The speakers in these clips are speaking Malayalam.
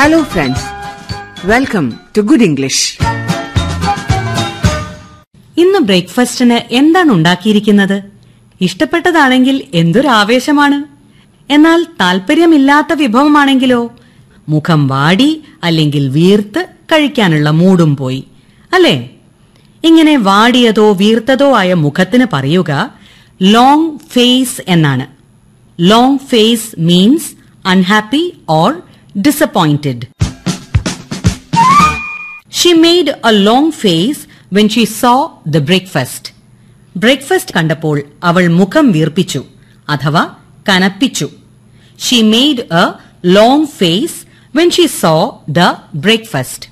Hello, friends. Welcome to Good English. ഇന്ന് ബ്രേക്ക്ഫാസ്റ്റിന് എന്താണ് ഉണ്ടാക്കിയിരിക്കുന്നത് ഇഷ്ടപ്പെട്ടതാണെങ്കിൽ എന്തൊരു ആവേശമാണ് എന്നാൽ താല്പര്യമില്ലാത്ത വിഭവമാണെങ്കിലോ മുഖം വാടി അല്ലെങ്കിൽ വീർത്ത് കഴിക്കാനുള്ള മൂടും പോയി അല്ലേ ഇങ്ങനെ വാടിയതോ വീർത്തതോ ആയ മുഖത്തിന് പറയുക ലോങ് ഫേസ് എന്നാണ് long face means unhappy or disappointed She made a long face when she saw the breakfast. Breakfast കണ്ടപ്പോൾ അവൾ മുഖം വീർപ്പിച്ചു അഥവാ കനപ്പിച്ചു she made a long face when she saw the breakfast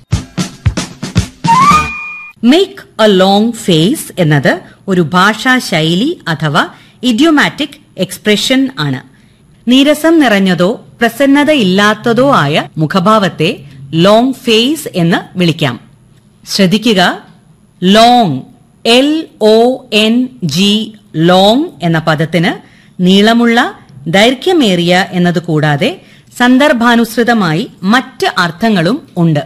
make a long face എന്നത് ഒരു ഭാഷാ ശൈലി അഥവാ ഇഡിയോമാറ്റിക് എക്സ്പ്രഷൻ ആണ് നീരസം നിറഞ്ഞതോ പ്രസന്നതയില്ലാത്തതോ ആയ മുഖഭാവത്തെ ലോങ് ഫേസ് എന്ന് വിളിക്കാം ശ്രദ്ധിക്കുക long L O N G long എന്ന പദത്തിന് നീളമുള്ള ദൈർഘ്യമേറിയ എന്നത് കൂടാതെ സന്ദർഭാനുസൃതമായി മറ്റ് അർത്ഥങ്ങളും ഉണ്ട്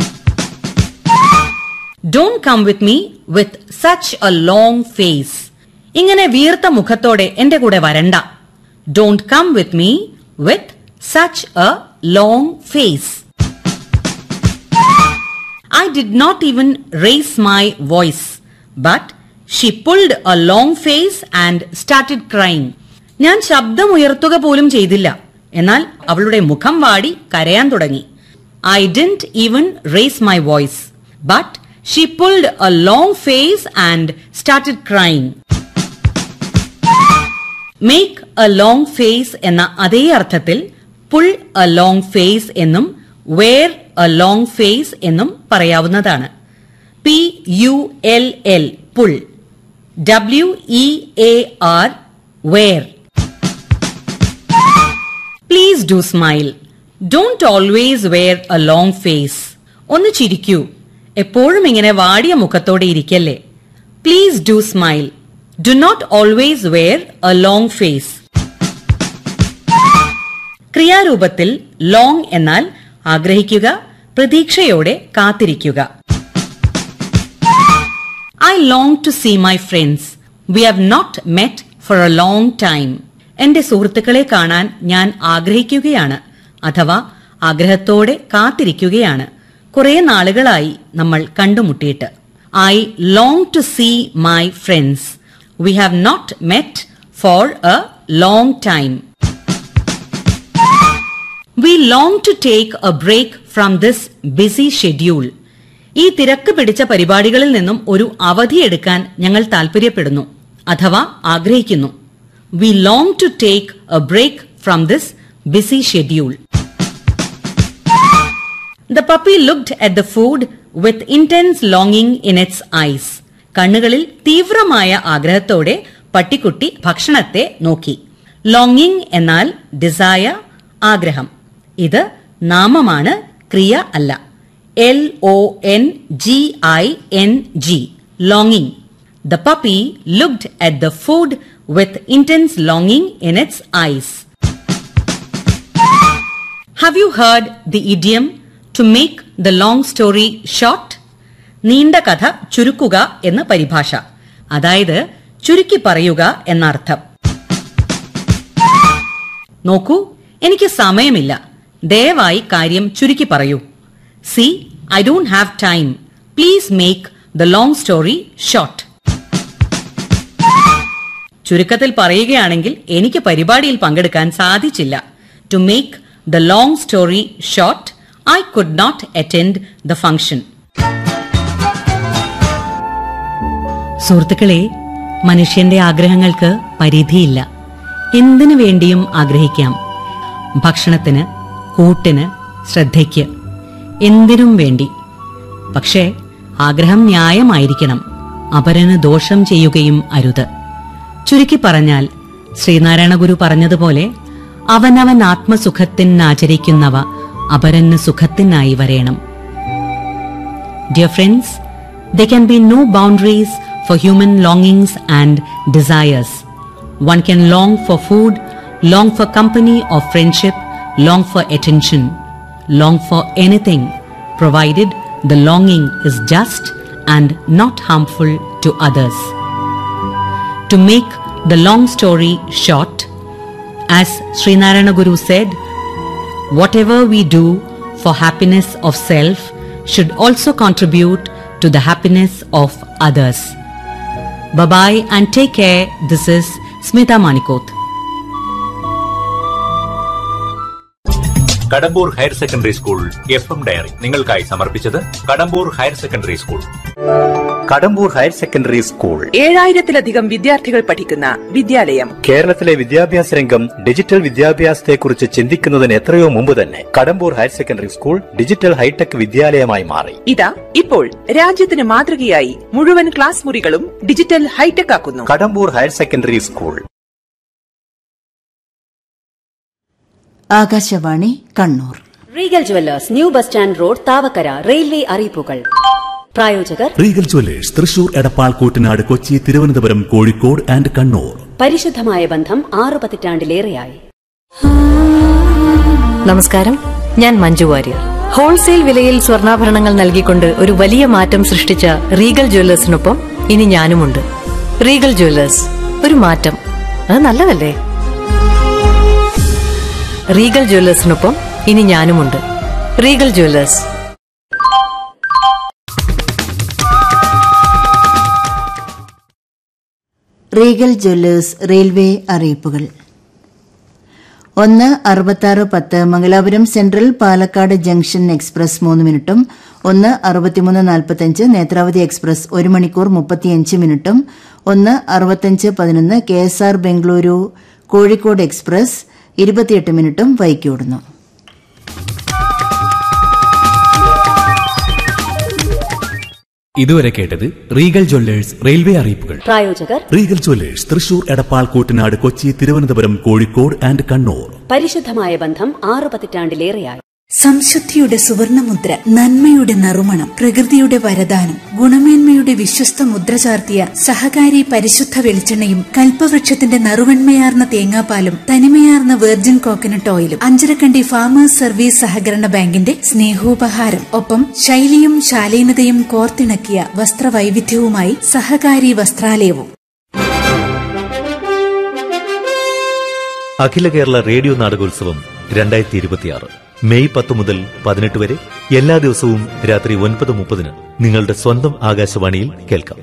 don't come with me with such a long face ഇങ്ങനെ വീർത്ത മുഖത്തോടെ എന്റെ കൂടെ വരണ്ട don't come with me with such a long face I did not even raise my voice, but she pulled a long face and started crying. ഞാൻ ശബ്ദം ഉയർത്തുക പോലും ചെയ്തില്ല എന്നാൽ അവളുടെ മുഖം വാടി കരയാൻ തുടങ്ങി I didn't even raise my voice but she pulled a long face and started crying make a long face എന്ന അതേ അർത്ഥത്തിൽ പുൾ എ ലോങ് ഫേസ് എന്നും വെയർ എ ലോങ് ഫേസ് എന്നും പറയാവുന്നതാണ് P U L L pull W E A R wear please do smile don't always wear a long face ഒന്ന് ചിരിക്കൂ എപ്പോഴും ഇങ്ങനെ വാടിയ മുഖത്തോടെ ഇരിക്കല്ലേ please do smile do not always wear a long face ക്രിയാരൂപത്തിൽ ലോങ് എന്നാൽ ആഗ്രഹിക്കുക പ്രതീക്ഷയോടെ കാത്തിരിക്കുക I long to see my friends we have not met for a long time എന്റെ സുഹൃത്തുക്കളെ കാണാൻ ഞാൻ ആഗ്രഹിക്കുകയാണ് അഥവാ ആഗ്രഹത്തോടെ കാത്തിരിക്കുകയാണ് കുറെ നാളുകളായി നമ്മൾ കണ്ടുമുട്ടിയിട്ട് I long to see my friends we have not met for a long time we long to take a break from this busy schedule ഈ തിരക്ക് പിടിച്ച പരിപാടികളിൽ നിന്നും ഒരു അവധി എടുക്കാൻ ഞങ്ങൾ താൽപര്യപ്പെടുന്നു അഥവാ ആഗ്രഹിക്കുന്നു we long to take a break from this busy schedule the puppy looked at the food with intense longing in its eyes കണ്ണുകളിൽ തീവ്രമായ ആഗ്രഹത്തോടെ പട്ടിക്കുട്ടി ഭക്ഷണത്തെ നോക്കി ലോങ്ങിംഗ് എന്നാൽ ഡിസയർ ആഗ്രഹം ഇത് നാമമാണ് ക്രിയ അല്ല L O N G I N G longing the puppy looked at the food with intense longing in its eyes have you heard the idiom to make the long story short നീണ്ട കഥ ചുരുക്കുക എന്ന് പരിഭാഷ അതായത് ചുരുക്കി പറയുക എന്നർത്ഥം നോക്കൂ എനിക്ക് സമയമില്ല ദയവായി കാര്യം ചുരുക്കി പറയൂ see I don't have time please make the long story short ചുരുക്കത്തിൽ പറയുകയാണെങ്കിൽ എനിക്ക് പരിപാടിയിൽ പങ്കെടുക്കാൻ സാധിച്ചില്ല to make the long story short I could not attend the function സുഹൃത്തുക്കളെ മനുഷ്യന്റെ ആഗ്രഹങ്ങൾക്ക് പരിധിയില്ല എന്തിനു വേണ്ടിയും ആഗ്രഹിക്കാം ഭക്ഷണത്തിന് കൂട്ടിന് ശ്രദ്ധയ്ക്ക് എന്തിനും വേണ്ടി പക്ഷേ ആഗ്രഹം ന്യായമായിരിക്കണം അപരന് ദോഷം ചെയ്യുകയും അരുത് ചുരുക്കി പറഞ്ഞാൽ ശ്രീനാരായണ ഗുരു പറഞ്ഞതുപോലെ അവനവൻ ആത്മസുഖത്തിനാചരിക്കുന്നവ അപരന് സുഖത്തിനായി വരേണം dear friends there can be no boundaries for human longings and desires One can long for food, long for company or friendship, long for attention, long for anything, provided the longing is just and not harmful to others. To make the long story short, as Srinarayana Guru said, whatever we do for happiness of self should also contribute to the happiness of others. Bye bye and take care. This is Smita Manikot. Kadambur higher secondary school F M diary നിങ്ങൾക്കായി സമർപ്പിച്ചത് Kadambur higher secondary school Kadambur higher secondary school ഏഴായിരത്തിലധികം വിദ്യാർത്ഥികൾ പഠിക്കുന്ന വിദ്യാലയം കേരളത്തിലെ വിദ്യാഭ്യാസ രംഗം ഡിജിറ്റൽ വിദ്യാഭ്യാസത്തെക്കുറിച്ച് ചിന്തിക്കുന്നതിന് എത്രയോ മുമ്പ് തന്നെ Kadambur higher secondary school digital hi tech വിദ്യാലയമായി മാറി ഇതാ ഇപ്പോൾ രാജ്യത്തിന് മാതൃകയായി മുഴുവൻ ക്ലാസ് മുറികളും ഡിജിറ്റൽ ഹൈടെക് ആക്കുന്നു Kadambur higher secondary school Akashvani Kannur Regal jewellers new bus stand road Thavakkara railway അറിയിപ്പുകൾ പ്രായോജകർ Regal jewellers Thrissur Edappal Koottanad Kochi Thiruvananthapuram Kozhikode and Kannur പരിശുദ്ധമായ ബന്ധം ആറു പതിറ്റാണ്ടിലേറെയായി നമസ്കാരം ഞാൻ മഞ്ജു വാര്യർ ഹോൾസെയിൽ വിലയിൽ സ്വർണ്ണാഭരണങ്ങൾ നൽകിക്കൊണ്ട് ഒരു വലിയ മാറ്റം സൃഷ്ടിച്ച റീഗൽ ജ്വല്ലേഴ്സിനൊപ്പം ഇനി ഞാനുമുണ്ട് റീഗൽ ജ്വല്ലേഴ്സ് ഒരു മാറ്റം അത് നല്ലതല്ലേ റീഗൽ ജ്വല്ലേഴ്സിനൊപ്പം ഇനി ഞാനുമുണ്ട് Regal jewellers Regal jewellers railway അറിയിപ്പുകൾ ഒന്ന് അറുപത്താറ് പത്ത് Mangalapuram central Palakkad junction express മൂന്ന് മിനിറ്റും ഒന്ന് അറുപത്തിമൂന്ന് നാൽപ്പത്തഞ്ച് നേത്രാവതി എക്സ്പ്രസ് ഒരു മണിക്കൂർ മുപ്പത്തിയഞ്ച് മിനിറ്റും ഒന്ന് അറുപത്തഞ്ച് പതിനൊന്ന് K S R Bengaluru Kozhikode express ഇരുപത്തിയെട്ട് മിനിറ്റും വൈകിയോടുന്നു ഇതുവരെ കേട്ടത് റീഗൽ ജ്വല്ലേഴ്സ് റെയിൽവേ അറിയിപ്പുകൾ പ്രായോജകർ Regal jewellers Thrissur Edappal Koottanad Kochi Thiruvananthapuram Kozhikode and Kannur പരിശുദ്ധമായ ബന്ധം ആറു പതിറ്റാണ്ടിലേറെയായി സംശുദ്ധിയുടെ സുവർണമുദ്ര നന്മയുടെ നറുമണം പ്രകൃതിയുടെ വരദാനം ഗുണമേന്മയുടെ വിശ്വസ്ത മുദ്ര ചാർത്തിയ സഹകാരി പരിശുദ്ധ വെളിച്ചെണ്ണയും കൽപ്പവൃക്ഷത്തിന്റെ നറുവെണ്മയാർന്ന തേങ്ങാപ്പാലും തനിമയാർന്ന വെർജിൻ കോക്കനട്ട് ഓയിലും അഞ്ചരക്കണ്ടി ഫാമേഴ്സ് സർവീസ് സഹകരണ ബാങ്കിന്റെ സ്നേഹോപഹാരം ഒപ്പം ശൈലിയും ശാലീനതയും കോർത്തിണക്കിയ വസ്ത്രവൈവിധ്യവുമായി സഹകാരി വസ്ത്രാലയവും അഖില കേരള റേഡിയോ നാടകോത്സവം രണ്ടായിരത്തി ഇരുപത്തിയാറ് മെയ് പത്ത് മുതൽ പതിനെട്ട് വരെ എല്ലാ ദിവസവും രാത്രി ഒൻപത് മുപ്പതിന് നിങ്ങളുടെ സ്വന്തം ആകാശവാണിയിൽ കേൾക്കാം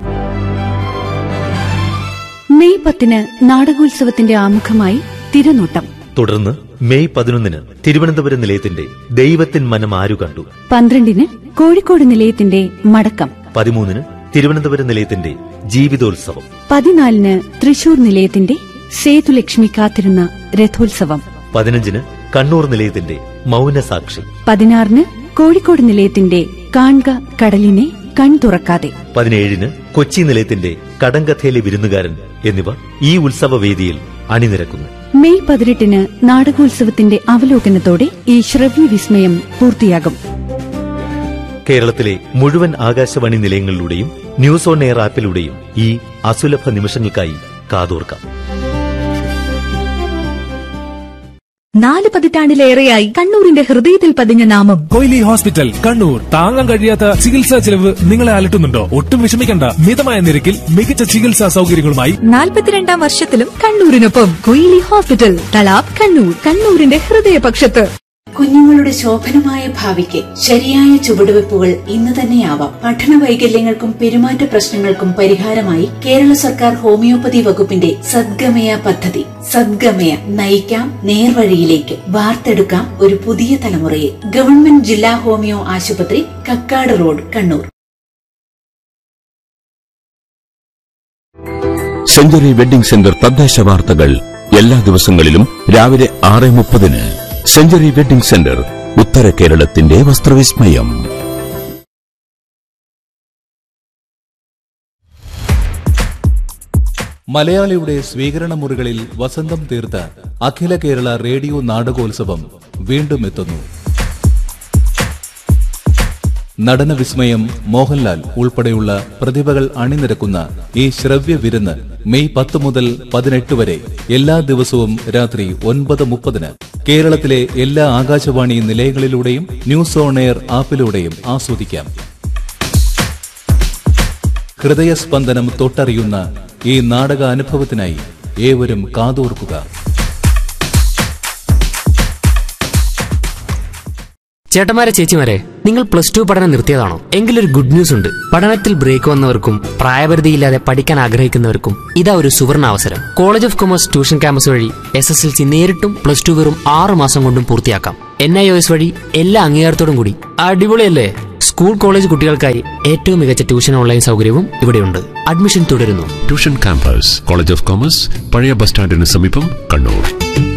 മെയ് പത്തിന് നാടകോത്സവത്തിന്റെ ആമുഖമായി തിരനോട്ടം തുടർന്ന് മെയ് പതിനൊന്നിന് തിരുവനന്തപുരം നിലയത്തിന്റെ ദൈവത്തിൻ മനം ആരു കണ്ടു പന്ത്രണ്ടിന് കോഴിക്കോട് നിലയത്തിന്റെ മടക്കം പതിമൂന്നിന് തിരുവനന്തപുരം നിലയത്തിന്റെ ജീവിതോത്സവം പതിനാലിന് തൃശൂർ നിലയത്തിന്റെ സേതുലക്ഷ്മി കാത്തിരുന്ന രഥോത്സവം പതിനഞ്ചിന് കണ്ണൂർ നിലയത്തിന്റെ മൗനസാക്ഷി പതിനാറിന് കോഴിക്കോട് നിലയത്തിന്റെ കാൺക കടലിനെ കൺ തുറക്കാതെ പതിനേഴിന് കൊച്ചി നിലയത്തിന്റെ കടങ്കഥയിലെ വിരുന്നുകാരൻ എന്നിവ ഈ ഉത്സവവേദിയിൽ അണിനിരക്കുന്നു മെയ് പതിനെട്ടിന് നാടകോത്സവത്തിന്റെ അവലോകനത്തോടെ ഈ ശ്രവ്യ വിസ്മയം പൂർത്തിയാകും കേരളത്തിലെ മുഴുവൻ ആകാശവാണി നിലയങ്ങളിലൂടെയും ന്യൂസ് ഓൺ എയർ ആപ്പിലൂടെയും ഈ അസുലഭ നിമിഷങ്ങൾക്കായി കാതോർക്കാം നാല് പതിറ്റാണ്ടിലേറെയായി കണ്ണൂരിന്റെ ഹൃദയത്തിൽ പതിഞ്ഞ നാമം കൊയിലി ഹോസ്പിറ്റൽ കണ്ണൂർ താങ്ങാൻ കഴിയാത്ത ചികിത്സാ ചെലവ് നിങ്ങളെ അലട്ടുന്നുണ്ടോ ഒട്ടും വിഷമിക്കണ്ട മിതമായ നിരക്കിൽ മികച്ച ചികിത്സാ സൗകര്യങ്ങളുമായി നാൽപ്പത്തിരണ്ടാം വർഷത്തിലും കണ്ണൂരിനൊപ്പം കൊയിലി ഹോസ്പിറ്റൽ തളാബ് കണ്ണൂർ കണ്ണൂരിന്റെ ഹൃദയപക്ഷത്ത് കുഞ്ഞുങ്ങളുടെ ശോഭനമായ ഭാവിക്ക് ശരിയായ ചുവടുവെപ്പുകൾ ഇന്ന് തന്നെയാവാം പഠന വൈകല്യങ്ങൾക്കും പെരുമാറ്റ പ്രശ്നങ്ങൾക്കും പരിഹാരമായി കേരള സർക്കാർ ഹോമിയോപ്പതി വകുപ്പിന്റെ സദ്ഗമയ പദ്ധതി സദ്ഗമയ നയിക്കാം നേർവഴിയിലേക്ക് വാർത്തെടുക്കാം ഒരു പുതിയ തലമുറയെ ഗവൺമെന്റ് ജില്ലാ ഹോമിയോ ആശുപത്രി Kakkad road Kannur century wedding centre തദ്ദേശ വാർത്തകൾ എല്ലാ ദിവസങ്ങളിലും രാവിലെ ആറ് മുപ്പതിന് സെഞ്ചുറി വെഡിംഗ് സെന്റർ ഉത്തര കേരളത്തിന്റെ വസ്ത്രവിസ്മയം മലയാളിയുടെ സ്വീകരണ മുറികളിൽ വസന്തം തീർത്ത അഖില കേരള റേഡിയോ നാടകോത്സവം വീണ്ടും എത്തുന്നു നടന വിസ്മയം മോഹൻലാൽ ഉൾപ്പെടെയുള്ള പ്രതിഭകൾ അണിനിരക്കുന്ന ഈ ശ്രവ്യ വിരുന്ന് മെയ് പത്ത് മുതൽ പതിനെട്ട് വരെ എല്ലാ ദിവസവും രാത്രി ഒൻപത് മുപ്പതിന് കേരളത്തിലെ എല്ലാ ആകാശവാണി നിലയങ്ങളിലൂടെയും ന്യൂസ് ഓൺ എയർ ആപ്പിലൂടെയും ആസ്വദിക്കാം ഹൃദയസ്പന്ദനം തൊട്ടറിയുന്ന ഈ നാടക അനുഭവത്തിനായി ഏവരും കാതോർക്കുക ചേട്ടന്മാരെ ചേച്ചിമാരെ നിങ്ങൾ പ്ലസ് ടു പഠനം നിർത്തിയതാണോ എങ്കിലൊരു ഗുഡ് ന്യൂസ് ഉണ്ട് പഠനത്തിൽ ബ്രേക്ക് വന്നവർക്കും പ്രായപരിധിയില്ലാതെ പഠിക്കാൻ ആഗ്രഹിക്കുന്നവർക്കും ഇതാ ഒരു സുവർണ അവസരം college of commerce tuition campus വഴി എസ് എസ് എൽ സി നേരിട്ടും പ്ലസ് ടു വെറും ആറ് മാസം കൊണ്ടും പൂർത്തിയാക്കാം എൻ ഐ ഒ എസ് വഴി എല്ലാ അംഗീകാരത്തോടും കൂടി അടിപൊളിയല്ലേ സ്കൂൾ കോളേജ് കുട്ടികൾക്കായി ഏറ്റവും മികച്ച ട്യൂഷൻ ഓൺലൈൻ സൗകര്യവും ഇവിടെയുണ്ട് അഡ്മിഷൻ തുടരുന്നു tuition campus college of commerce പഴയ ബസ് സ്റ്റാൻഡിന് സമീപം കണ്ണൂർ